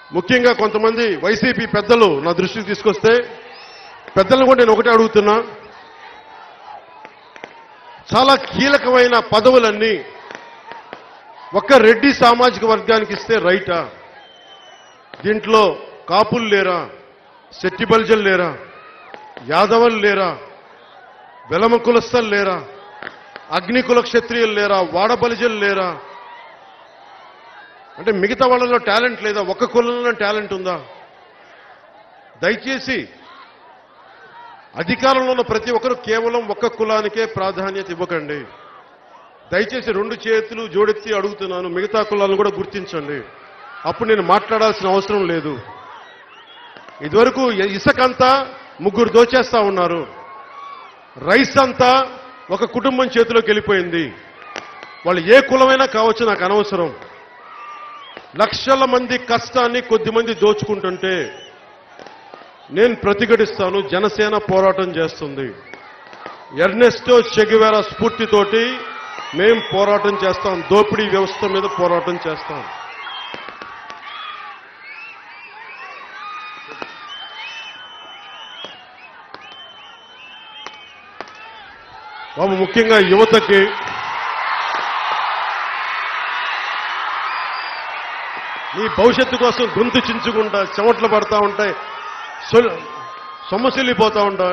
ముఖ్యంగా కొంతమంది వైసీపీ పెద్దలు నా దృష్టికి తీసుకొస్తే పెద్దలను కూడా నేను ఒకటే అడుగుతున్నా చాలా కీలకమైన పదవులన్నీ ఒక్క రెడ్డి సామాజిక వర్గానికి ఇస్తే రైటా దీంట్లో కాపులు లేరా శెట్టి బల్జలు లేరా యాదవులు లేరా వెలమ కులస్థలు లేరా అగ్నికుల క్షత్రియులు లేరా వాడ బలిజలు లేరా అంటే మిగతా వాళ్ళలో టాలెంట్ లేదా ఒక్క కులంలో టాలెంట్ ఉందా దయచేసి అధికారంలో ఉన్న ప్రతి ఒక్కరు కేవలం ఒక్క కులానికే ప్రాధాన్యత ఇవ్వకండి దయచేసి రెండు చేతులు జోడెత్తి అడుగుతున్నాను మిగతా కులాలను కూడా గుర్తించండి అప్పుడు నేను మాట్లాడాల్సిన అవసరం లేదు ఇదివరకు ఇసుకంతా ముగ్గురు దోచేస్తా ఉన్నారు రైస్ అంతా ఒక కుటుంబం చేతిలోకి వెళ్ళిపోయింది వాళ్ళు ఏ కులమైనా కావచ్చు నాకు అనవసరం లక్షల మంది కష్టాన్ని కొద్ది మంది దోచుకుంటుంటే నేను ప్రతిఘటిస్తాను జనసేన పోరాటం చేస్తుంది ఎర్నెస్టో చెగివేరా స్ఫూర్తితోటి మేం పోరాటం చేస్తాం దోపిడీ వ్యవస్థ మీద పోరాటం చేస్తాం బాబు ముఖ్యంగా యువతకి నీ భవిష్యత్తు కోసం గొంతు చించుకుంటా చెమట్లు పడతా ఉంటాయి సొమ్మసిల్లిపోతా ఉంటా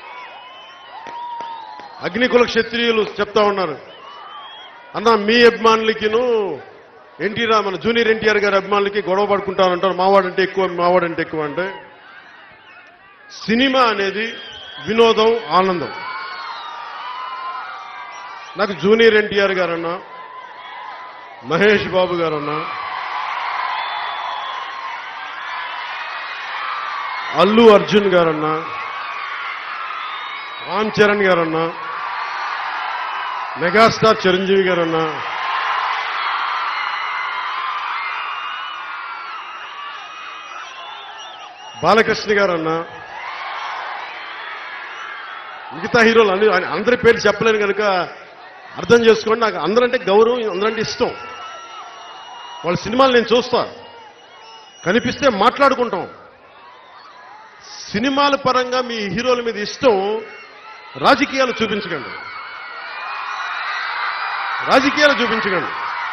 అగ్నికుల క్షత్రియులు చెప్తా ఉన్నారు అన్న మీ అభిమానులకిను ఎన్టీ రా మన జూనియర్ ఎన్టీఆర్ గారి అభిమానులకి గొడవ పడుకుంటారంటారు మావాడంటే ఎక్కువ మావాడంటే ఎక్కువ అంటే సినిమా అనేది వినోదం ఆనందం నాకు జూనియర్ ఎన్టీఆర్ గారన్నా మహేష్ బాబు గారన్నా అల్లు అర్జున్ గారన్నా రామ్ చరణ్ గారన్నా మెగాస్టార్ చిరంజీవి గారన్నా బాలకృష్ణ గారన్నా మిగతా హీరోలు అన్ని అందరి పేర్లు చెప్పలేను కనుక అర్థం చేసుకోండి నాకు అందరంటే గౌరవం అందరంటే ఇష్టం వాళ్ళ సినిమాలు నేను చూస్తా కనిపిస్తే మాట్లాడుకుంటాం సినిమాల పరంగా మీ హీరోల మీద ఇష్టం రాజకీయాలు చూపించకండి రాజకీయాలు చూపించకండి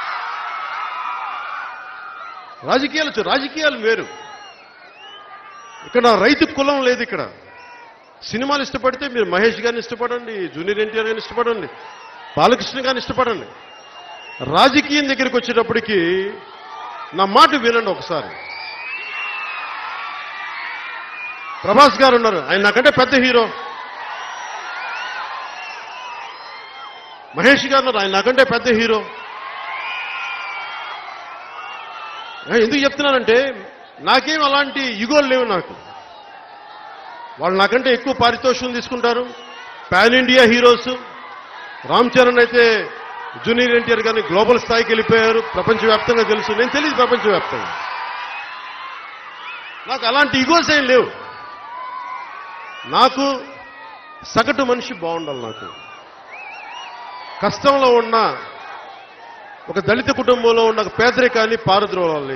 రాజకీయాలు చూ- రాజకీయాలు వేరు ఇక్కడ రైతు కులం లేదు ఇక్కడ సినిమాలు ఇష్టపడితే మీరు మహేష్ గారిని ఇష్టపడండి జూనియర్ ఎన్టీఆర్ గారిని ఇష్టపడండి బాలకృష్ణ గారిని ఇష్టపడండి రాజకీయం దగ్గరికి వచ్చేటప్పటికి నా మాట వినండి ఒకసారి ప్రభాస్ గారు ఉన్నారు ఆయన నాకంటే పెద్ద హీరో మహేష్ గారు ఉన్నారు ఆయన నాకంటే పెద్ద హీరో ఆ, ఎందుకు చెప్తున్నానంటే నాకేం అలాంటి యుగోలు లేవు నాకు వాళ్ళు నాకంటే ఎక్కువ పారితోషికం తీసుకుంటారు pan India heroes Ram Charan అయితే జూనియర్ ఎన్టీఆర్ గారిని గ్లోబల్ స్థాయికి వెళ్ళిపోయారు ప్రపంచవ్యాప్తంగా తెలుసు నేను తెలియదు ప్రపంచవ్యాప్తంగా నాకు అలాంటి ఇగోస్ ఏం లేవు నాకు సగటు మనిషి బాగుండాలి నాకు కష్టంలో ఉన్న ఒక దళిత కుటుంబంలో ఉన్న ఒక పేదరికాన్ని పారద్రోలాలి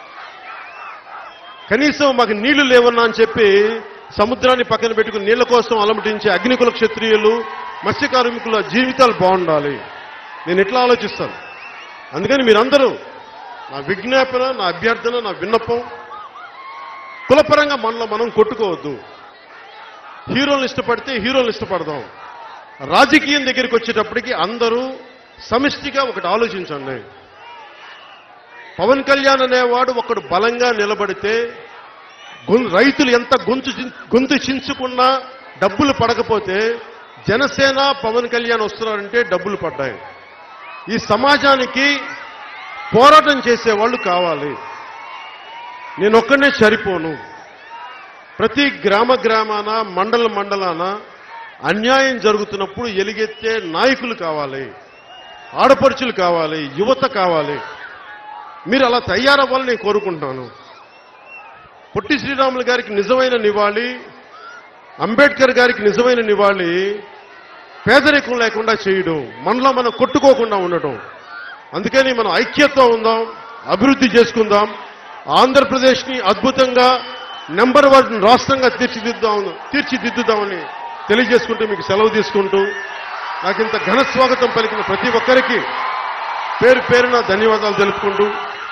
కనీసం మాకు నీళ్లు లేవన్నా అని చెప్పి సముద్రాన్ని పక్కన పెట్టుకుని నీళ్ల కోసం అలమటించే అగ్నికుల క్షత్రియులు మత్స్య కార్మికుల జీవితాలు బాగుండాలి నేను ఇట్లా ఆలోచిస్తాను అందుకని మీరందరూ నా విజ్ఞాపన నా అభ్యర్థన నా విన్నపం కులపరంగా మనలో మనం కొట్టుకోవద్దు హీరోలను ఇష్టపడితే హీరోలను ఇష్టపడదాం రాజకీయం దగ్గరికి వచ్చేటప్పటికి అందరూ సమిష్టిగా ఒకటి ఆలోచించండి పవన్ కళ్యాణ్ అనేవాడు ఒకడు బలంగా నిలబడితే గొం- రైతులు ఎంత గొంతు చిం- గొంతు చించుకున్నా డబ్బులు పడకపోతే జనసేన పవన్ కళ్యాణ్ వస్తున్నారంటే డబ్బులు పడ్డాయి ఈ సమాజానికి పోరాటం చేసేవాళ్ళు కావాలి నేను ఒక్కనే సరిపోను ప్రతి గ్రామ గ్రామాన మండల మండలాన అన్యాయం జరుగుతున్నప్పుడు ఎలుగెత్తే నాయకులు కావాలి ఆడపడుచులు కావాలి యువత కావాలి మీరు అలా తయారవ్వాలని నేను కోరుకుంటున్నాను పొట్టి శ్రీరాములు గారికి నిజమైన నివాళి అంబేద్కర్ గారికి నిజమైన నివాళి పేదరికం లేకుండా చేయడం మనలో మనం కొట్టుకోకుండా ఉండటం అందుకని మనం ఐక్యతతో ఉందాం అభివృద్ధి చేసుకుందాం ఆంధ్రప్రదేశ్ని అద్భుతంగా నెంబర్ వన్ రాష్ట్రంగా తీర్చిదిద్దాం తీర్చిదిద్దుదామని తెలియజేసుకుంటూ మీకు సెలవు తీసుకుంటూ నాకు ఇంత ఘన స్వాగతం పలికిన ప్రతి ఒక్కరికి పేరు పేరున ధన్యవాదాలు తెలుపుకుంటూ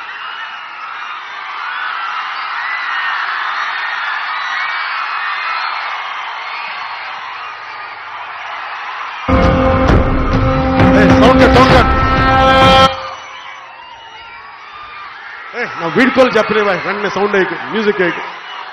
సౌండ్ సౌండ్ ఏ నా వీడుకోలు చెప్పలేవా వెంటనే సౌండ్ అయ్యి మ్యూజిక్ అయ్యి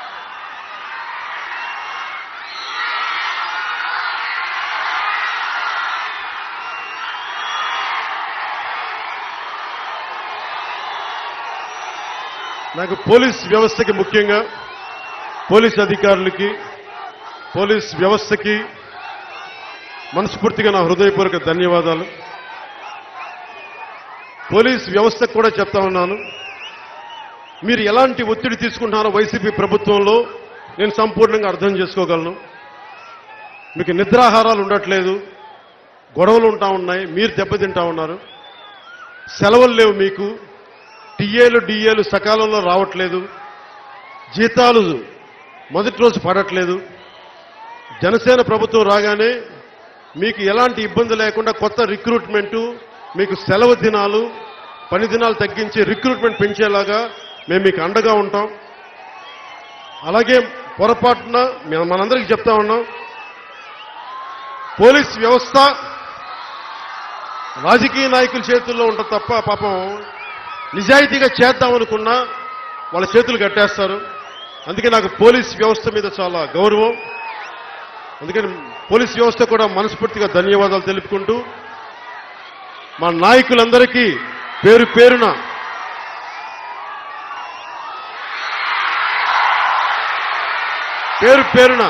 నాకు పోలీస్ వ్యవస్థకి ముఖ్యంగా పోలీస్ అధికారులకి పోలీస్ వ్యవస్థకి మనస్ఫూర్తిగా నా హృదయపూర్వక ధన్యవాదాలు పోలీస్ వ్యవస్థకు కూడా చెప్తా ఉన్నాను మీరు ఎలాంటి ఒత్తిడి తీసుకుంటున్నారో వైసీపీ ప్రభుత్వంలో నేను సంపూర్ణంగా అర్థం చేసుకోగలను మీకు నిద్రాహారాలు ఉండట్లేదు గొడవలు ఉంటా ఉన్నాయి మీరు దెబ్బతింటా ఉన్నారు సెలవులు లేవు మీకు టీఏలు డిఏలు సకాలంలో రావట్లేదు జీతాలు మొదటి రోజు పడట్లేదు జనసేన ప్రభుత్వం రాగానే మీకు ఎలాంటి ఇబ్బంది లేకుండా కొత్త రిక్రూట్మెంటు మీకు సెలవు దినాలు పని దినాలు తగ్గించి రిక్రూట్మెంట్ పెంచేలాగా మేము మీకు అండగా ఉంటాం అలాగే పొరపాటున మేము మనందరికీ చెప్తా ఉన్నాం పోలీస్ వ్యవస్థ రాజకీయ నాయకుల చేతుల్లో ఉంటుంది తప్ప పాపం నిజాయితీగా చేద్దామనుకున్నా వాళ్ళ చేతులు కట్టేస్తారు అందుకే నాకు పోలీస్ వ్యవస్థ మీద చాలా గౌరవం అందుకని పోలీస్ వ్యవస్థ కూడా మనస్ఫూర్తిగా ధన్యవాదాలు తెలుపుకుంటూ మా నాయకులందరికీ పేరు పేరున పేరు పేరున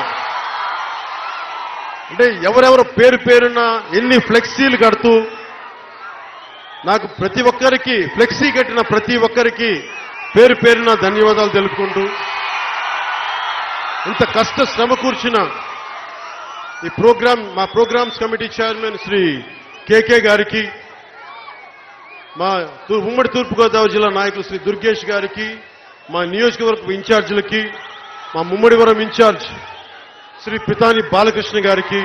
అంటే ఎవరెవరు పేరు పేరున ఎన్ని ఫ్లెక్సీలు కడుతూ నాకు ప్రతి ఒక్కరికి ఫ్లెక్సీ కట్టిన ప్రతి ఒక్కరికి పేరు పేరున ధన్యవాదాలు తెలుపుకుంటూ ఇంత కష్ట శ్రమ కూర్చిన ఈ ప్రోగ్రామ్ మా programs committee chairman Shri KK గారికి మా తూ- ఉమ్మడి తూర్పుగోదావరి జిల్లా నాయకులు శ్రీ దుర్గేష్ గారికి మా నియోజకవర్గ ఇన్ఛార్జీలకి మా ముమ్మడివరం ఇన్ఛార్జ్ శ్రీ పితాని బాలకృష్ణ గారికి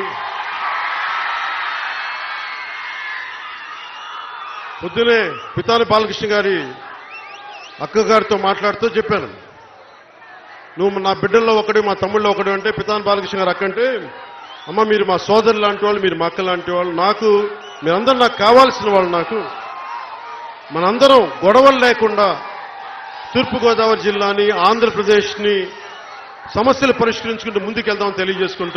పొద్దునే పితాని బాలకృష్ణ గారి అక్కగారితో మాట్లాడుతూ చెప్పాను నువ్వు నా బిడ్డల్లో ఒకటి మా తమ్ముళ్ళలో ఒకటి అంటే పితాని బాలకృష్ణ గారు అక్కంటే అమ్మ మీరు మా సోదరు లాంటి వాళ్ళు మీరు మా అక్క లాంటి వాళ్ళు నాకు మీరందరూ నాకు కావాల్సిన వాళ్ళు నాకు మనందరం గొడవలు లేకుండా తూర్పుగోదావరి జిల్లాని ఆంధ్రప్రదేశ్ని సమస్యలు పరిష్కరించుకుంటూ ముందుకెళ్దామని తెలియజేసుకుంటూ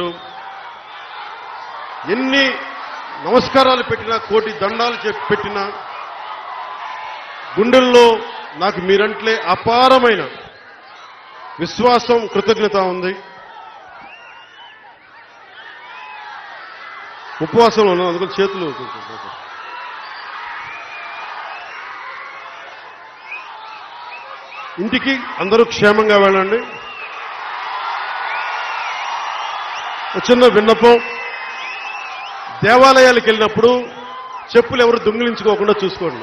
ఎన్ని నమస్కారాలు పెట్టినా కోటి దండాలు చెప్పి పెట్టినా గుండెల్లో నాకు మీరంట్లే అపారమైన విశ్వాసం కృతజ్ఞత ఉంది ఉపవాసంలో ఉన్నాను అందుకని చేతులు కొంచెం ఇంటికి అందరూ క్షేమంగా వెళ్ళండి ఒక చిన్న విన్నపం దేవాలయాలకు వెళ్ళినప్పుడు చెప్పులు ఎవరు దొంగిలించుకోకుండా చూసుకోండి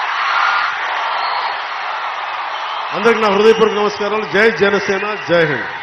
అందరికి నా హృదయపూర్వక నమస్కారాలు జై జనసేన జై హింద్